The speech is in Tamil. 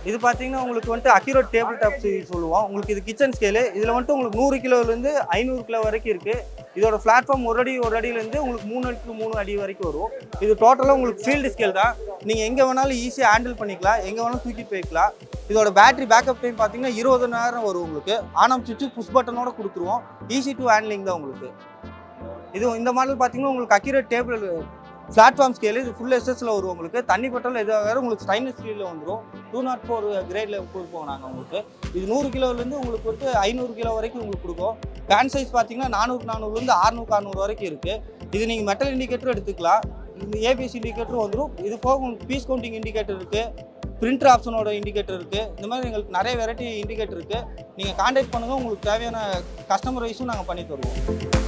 இது பார்த்தீங்கன்னா உங்களுக்கு வந்துட்டு அக்யூரேட் டேபிள் டாப் சீரிஸ் சொல்லுவோம் உங்களுக்கு இது கிச்சன் ஸ்கேலு இதில் வந்துட்டு உங்களுக்கு நூறு கிலோலேருந்து ஐநூறு கிலோ வரைக்கும் இருக்குது இதோட பிளாட்ஃபார்ம் ஒரு அடி ஒரு அடியிலேருந்து உங்களுக்கு மூணு அடிக்கு மூணு அடி வரைக்கும் வரும் இது டோட்டலாக உங்களுக்கு ஃபீல்டு ஸ்கேல் தான் நீங்கள் எங்கே வேணாலும் ஈஸியாக ஹேண்டில் பண்ணிக்கலாம் எங்கே வேணாலும் தூக்கி போய்க்கலாம் இதோட பேட்டரி பேக்கப் டைம் பார்த்தீங்கன்னா இருபது நேரம் வரும் உங்களுக்கு ஆனம் சுவிட்சு புஷ் பட்டனோட கொடுத்துருவோம் ஈஸி டு ஹேண்ட்லிங் தான் உங்களுக்கு இது இந்த மாடல் பார்த்தீங்கன்னா உங்களுக்கு அக்யூரேட் டேபிள் பிளாட்ஃபார்ம் ஸ்கேல் இது ஃபுல் எஸ்எஸ்ல வரும் உங்களுக்கு தண்ணி பட்டாலும் எதாவது உங்களுக்கு ஸ்டைன்லெஸ் ஸ்டீலில் வந்துடும் டூ நாட் ஃபோர் கிரேடில் கொடுப்போம் நாங்கள் உங்களுக்கு இது நூறு கிலோலேருந்து உங்களுக்கு வந்து ஐநூறு கிலோ வரைக்கும் உங்களுக்கு கொடுக்கும் பேன் சைஸ் பார்த்தீங்கன்னா நானூறு நானூறுலேருந்து அறுநூறு அறுநூறு வரைக்கும் இருக்குது இது நீங்கள் மெட்டல் இண்டிகேட்டரும் எடுத்துக்கலாம் இந்த ஏபிஎஸ் இண்டிகேட்டரும் வந்துடும் இது போக உங்களுக்கு பீஸ் கவுண்டிங் இண்டிகேட்டர் இருக்குது பிரிண்டர் ஆப்ஷனோட இண்டிகேட்டர் இருக்குது இந்த மாதிரி எங்களுக்கு நிறைய வெரைட்டி இண்டிகேட்டர் இருக்குது நீங்கள் காண்டாக்ட் பண்ணுங்கள் உங்களுக்கு தேவையான கஸ்டமர் வைஸும் நாங்கள் பண்ணி தருவோம்